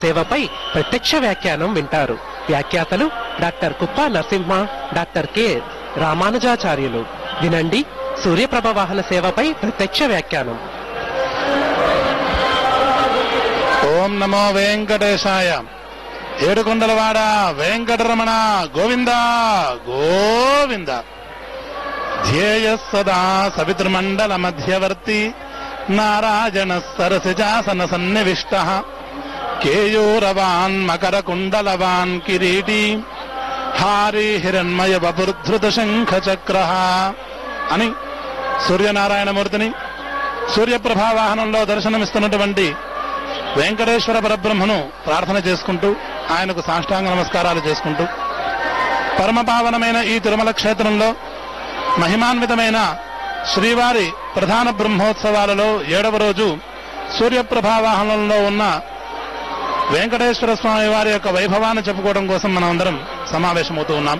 సేవపై ప్రత్యక్ష వ్యాఖ్యానం వింటారు వ్యాఖ్యాతలు డాక్టర్ కుప్ప నరసింహ డాక్టర్ కె రామానుజాచార్యులు వినండి సూర్యప్రభ వాహన సేవపై ప్రత్యక్ష వ్యాఖ్యానం ఓం నమో వెంకటేశాయ ఏడుకొండలవాడ వెంకటరమణ గోవింద గోవింద ధ్యేయ సదా సవితృమండల మధ్యవర్తి నారాయణ సరసిజాసన సన్నివిష్ట కేయూరవాన్ మకర కుండలవాన్ కిరీటి హారి హిరణ్మయ బపుర్ధృత శంఖ చక్ర అని సూర్యనారాయణమూర్తిని సూర్యప్రభా వాహనంలో దర్శనమిస్తున్నటువంటి వెంకటేశ్వర పరబ్రహ్మను ప్రార్థన చేసుకుంటూ ఆయనకు సాష్టాంగ నమస్కారాలు చేసుకుంటూ పరమపావనమైన ఈ తిరుమల క్షేత్రంలో మహిమాన్వితమైన శ్రీవారి ప్రధాన బ్రహ్మోత్సవాలలో ఏడవ రోజు సూర్యప్రభావాహనంలో ఉన్న వెంకటేశ్వర స్వామి వారి యొక్క వైభవాన్ని చెప్పుకోవడం కోసం మనం అందరం సమావేశమవుతూ ఉన్నాం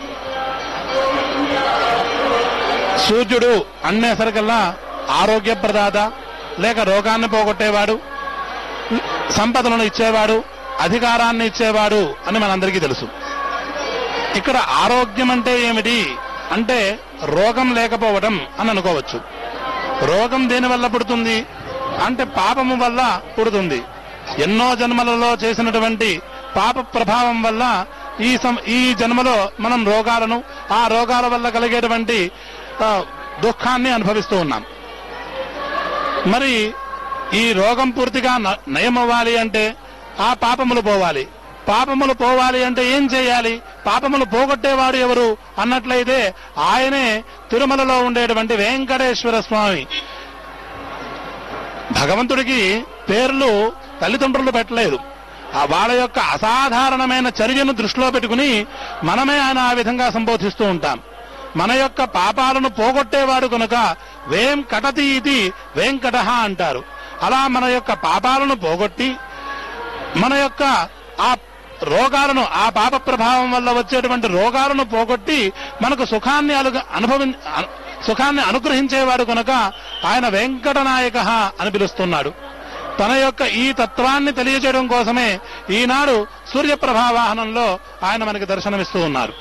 సూర్యుడు అన్నేసరికల్లా ఆరోగ్య ప్రదాత లేక రోగాన్ని పోగొట్టేవాడు సంపదలను ఇచ్చేవాడు అధికారాన్ని ఇచ్చేవాడు అని మనందరికీ తెలుసు ఇక్కడ ఆరోగ్యం అంటే ఏమిటి అంటే రోగం లేకపోవడం అని అనుకోవచ్చు రోగం దేని వల్ల పుడుతుంది అంటే పాపము వల్ల పుడుతుంది ఎన్నో జన్మలలో చేసినటువంటి పాప ప్రభావం వల్ల ఈ సం ఈ జన్మలో మనం రోగాలను ఆ రోగాల వల్ల కలిగేటువంటి ఆ, దుఃఖాన్ని అనుభవిస్తూ ఉన్నాం మరి ఈ రోగం పూర్తిగా న- నయమవ్వాలి అంటే ఆ పాపములు పోవాలి పాపములు పోవాలి అంటే ఏం చేయాలి పాపములు పోగొట్టేవాడు ఎవరు అన్నట్లయితే ఆయనే తిరుమలలో ఉండేటువంటి వెంకటేశ్వర స్వామి భగవంతుడికి పేర్లు తల్లిదండ్రులు పెట్టలేదు ఆ వాళ్ళ యొక్క అసాధారణమైన చర్యను దృష్టిలో పెట్టుకుని మనమే ఆయన ఆ విధంగా సంబోధిస్తూ ఉంటాం మన యొక్క పాపాలను పోగొట్టేవాడు కనుక వేం కటతి ఇది వెంకట అంటారు అలా మన యొక్క పాపాలను పోగొట్టి మన యొక్క ఆ రోగాలను ఆ పాప ప్రభావం వల్ల వచ్చేటువంటి రోగాలను పోగొట్టి మనకు సుఖాన్ని అలుగ- అనుభవి అను- సుఖాన్ని అనుగ్రహించేవాడు కనుక ఆయన వెంకటనాయక అని పిలుస్తున్నాడు తన యొక్క ఈ తత్వాన్ని తెలియజేయడం కోసమే ఈనాడు సూర్యప్రభా వాహనంలో ఆయన మనకి దర్శనమిస్తూ ఉన్నారు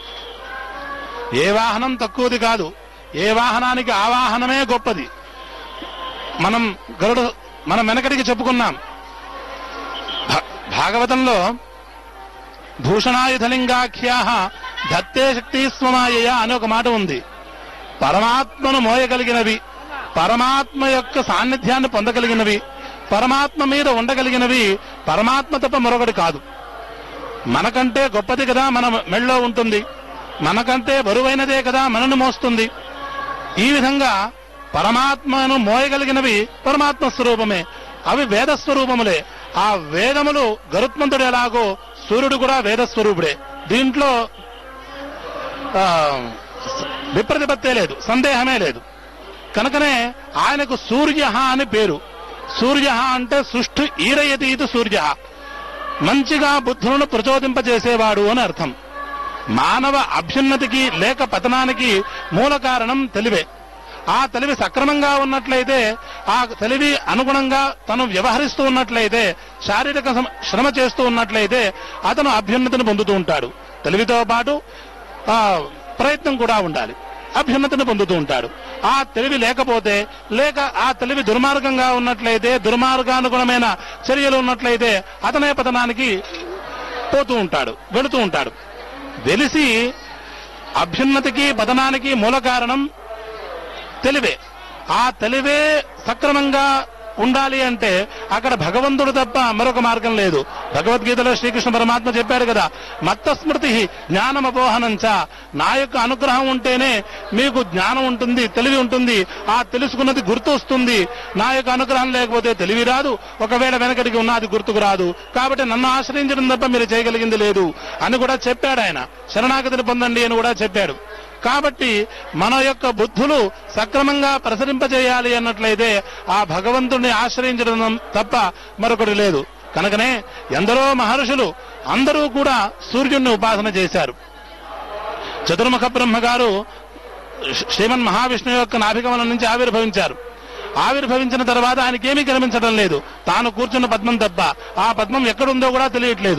ఏ వాహనం తక్కువది కాదు ఏ వాహనానికి ఆ వాహనమే గొప్పది మనం గరుడు మనం వెనకటికి చెప్పుకున్నాం భా- భాగవతంలో భూషణాయుధలింగాఖ్యా ధత్తే శక్తి స్వమాయ అని ఒక మాట ఉంది పరమాత్మను మోయగలిగినవి పరమాత్మ యొక్క సాన్నిధ్యాన్ని పొందగలిగినవి పరమాత్మ మీద ఉండగలిగినవి పరమాత్మ తప్ప మరొకటి కాదు మనకంటే గొప్పది కదా మన మెళ్ళో ఉంటుంది మనకంటే బరువైనదే కదా మనను మోస్తుంది ఈ విధంగా పరమాత్మను మోయగలిగినవి పరమాత్మ స్వరూపమే అవి వేద స్వరూపములే ఆ వేదములు గరుత్మంతుడు ఎలాగో సూర్యుడు కూడా వేద స్వరూపుడే దీంట్లో ఆ, విప్రతిపత్తే లేదు సందేహమే లేదు కనుకనే ఆయనకు సూర్య అని పేరు సూర్య అంటే సృష్టి ఈరయతి ఇది సూర్య మంచిగా బుద్ధులను ప్రచోదింపజేసేవాడు అని అర్థం మానవ అభ్యున్నతికి లేక పతనానికి మూల కారణం తెలివే ఆ తెలివి సక్రమంగా ఉన్నట్లయితే ఆ తెలివి అనుగుణంగా తను వ్యవహరిస్తూ ఉన్నట్లయితే శారీరక శ్రమ- శ్రమ చేస్తూ ఉన్నట్లయితే అతను అభ్యున్నతిని పొందుతూ ఉంటాడు తెలివితో పాటు ఆ ప్రయత్నం కూడా ఉండాలి అభ్యున్నతిని పొందుతూ ఉంటాడు ఆ తెలివి లేకపోతే లేక ఆ తెలివి దుర్మార్గంగా ఉన్నట్లయితే దుర్మార్గానుగుణమైన చర్యలు ఉన్నట్లయితే అతనే పతనానికి పోతూ ఉంటాడు వెళుతూ ఉంటాడు వెలిసి అభ్యున్నతికి పతనానికి మూల కారణం తెలివే ఆ తెలివే సక్రమంగా ఉండాలి అంటే అక్కడ భగవంతుడు తప్ప మరొక మార్గం లేదు భగవద్గీతలో శ్రీకృష్ణ పరమాత్మ చెప్పాడు కదా మత్త స్మృతి జ్ఞానమపోహనంచ నా యొక్క అనుగ్రహం ఉంటేనే మీకు జ్ఞానం ఉంటుంది తెలివి ఉంటుంది ఆ తెలుసుకున్నది గుర్తు వస్తుంది నా యొక్క అనుగ్రహం లేకపోతే తెలివి రాదు ఒకవేళ వెనకటికి ఉన్నది గుర్తుకు రాదు కాబట్టి నన్ను ఆశ్రయించడం తప్ప మీరు చేయగలిగింది లేదు అని కూడా చెప్పాడు ఆయన శరణాగతిని పొందండి అని కూడా చెప్పాడు కాబట్టి మన యొక్క బుద్ధులు సక్రమంగా ప్రసరింపజేయాలి అన్నట్లయితే ఆ భగవంతుడిని ఆశ్రయించడం తప్ప మరొకటి లేదు కనుకనే ఎందరో మహర్షులు అందరూ కూడా సూర్యుడిని ఉపాసన చేశారు చతుర్ముఖ బ్రహ్మ గారు శ్రీమన్ మహావిష్ణువు యొక్క నాభికమలం నుంచి ఆవిర్భవించారు ఆవిర్భవించిన తర్వాత ఆయనకేమీ కనిపించడం లేదు తాను కూర్చున్న పద్మం తప్ప ఆ పద్మం ఎక్కడుందో కూడా తెలియట్లేదు